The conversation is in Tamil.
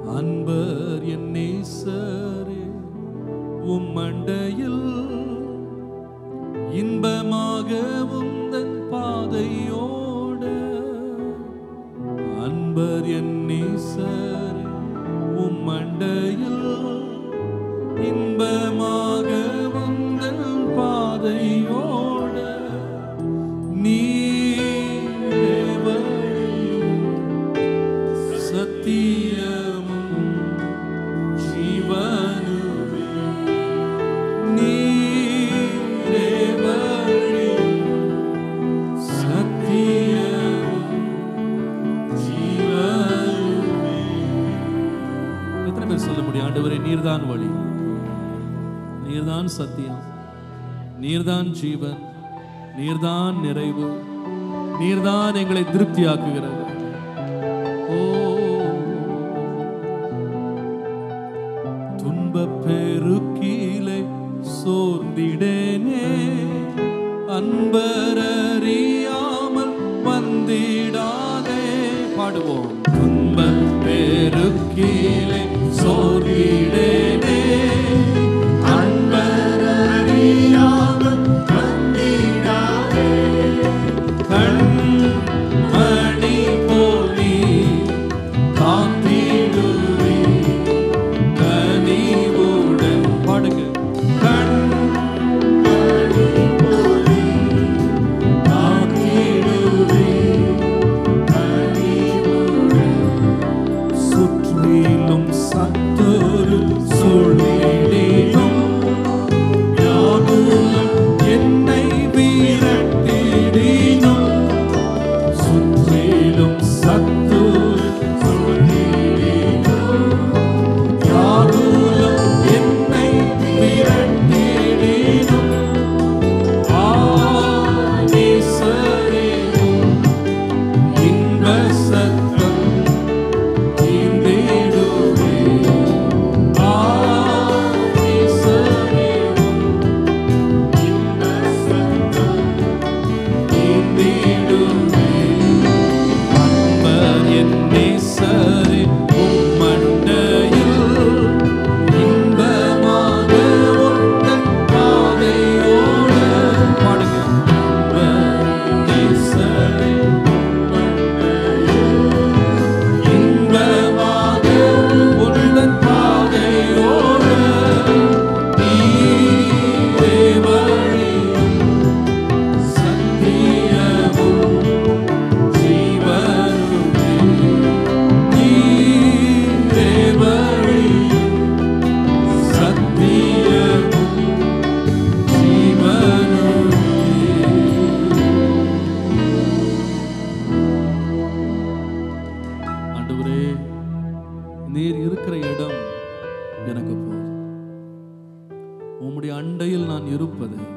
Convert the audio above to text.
அன்பர் என் நேசரே உம் மண்டையில் இன்பமாக உந்தன் பாதையோட அன்பர் என் நேசரே உம் மண்டையில் இன்பமாக உந்தன் பாதையோட நீரே வழியும் சத்தியமும் ஜீவனுமே நீரே வழியும் சத்தியமும் ஜீவனுமே எத்தனை பேர் சொல்ல முடியும் ஆண்டவரே நீர்தான் வழி நீர்தான் சத்தியம் நீர்தான் ஜீவன் நீர்தான் நிறைவு நீர்தான் எங்களை திருப்தியாக்குகிறது ஓ துன்பப் பெருக்கிலே சோர்ந்திடேனே அன்பரறியாமல் வந்திடாதே பாடுவோம் துன்பப் பெருக்கிலே சோர்ந்திடேனே அன்பரறியாமல் வந்திடாதே. கண்மணி போல் நீ காத்திடுவே கனிவுடன் பாடுங்க கண்மணி போல் நீ காத்திடுவே கனிவுடன் சுற்றிலும் சத்தொரு சூழ்நிலையிலும் யாவுலம் என்னை வீரட்டிடினும் சுற்றிலும் சத்தொரு சூழ்நிலையிலும் யாவுலம் என்னை வீரட்டிடினும் ஆனீசரேவும் இன்ப சத்தம் தீர்ந்திடுவே. ஆனீசரேவும் இன்ப சத்தம் தீர்ந்திடுவே. அன்பர் என் நேசரே, உம் மண்டையில் இன்பமாக உந்தன் பாதையோட பாடுங்க. அன்பர் என் நேசரே, இன்பமாக உந்தன் பாதையோட நீரே வழியும் சத்தியமும் ஜீவனுமே நீரே வழியும் சத்தியமும் ஜீவனுமே ஆண்டவரே நீர் இருக்கிற இடம் எனக்கு போதும் உம்முடைய அண்டையில் நான் இருப்பதை